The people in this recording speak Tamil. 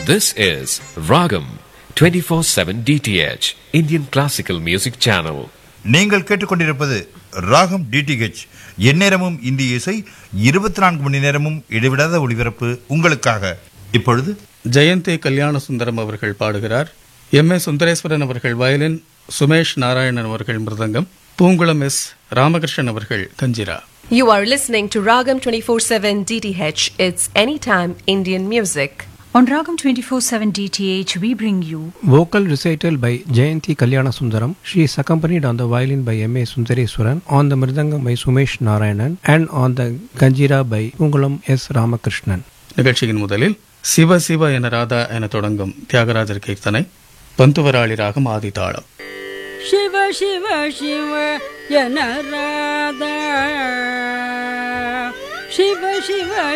This is Ragam 24/7 DTH Indian Classical Music Channel. நீங்கள் கேட்டுக்கொண்டிருப்பது ராகம் டிடிஹெச் எந்நேரமும் இந்திய இசை இருபத்தி நான்கு மணி நேரமும் இடைவிடாத ஒளிபரப்பு உங்களுக்காக இப்பொழுது ஜெயந்தி கல்யாண சுந்தரம் அவர்கள் பாடுகிறார் எம் ஏ சுந்தரேஸ்வரன் அவர்கள் வயலின் சுமேஷ் நாராயணன் அவர்கள் மிருதங்கம் பூங்குளம் எஸ் ராமகிருஷ்ணன் அவர்கள் kanjira You are listening to Ragam 24/7 DTH. It's anytime Indian music. On Ragam 24/7 DTH, we bring you Vocal recital by Jayanti Kalyana Sundaram. She is accompanied on the violin by M.A. Sundareswaran, on the mridangam by Sumesh Narayanan, and on the ganjira by Pungulam S. Ramakrishnan. நிகழ்ச்சியின் முதலில் சிவ சிவ என ராதா என தொடங்கும் தியாகராஜர் கீர்த்தனை பந்துவராளி ராகம் ஆதிதாளம் ಶಿವ ಶಿವ ಶಿವ ಎನರಾದ ಶಿವ ಶಿವ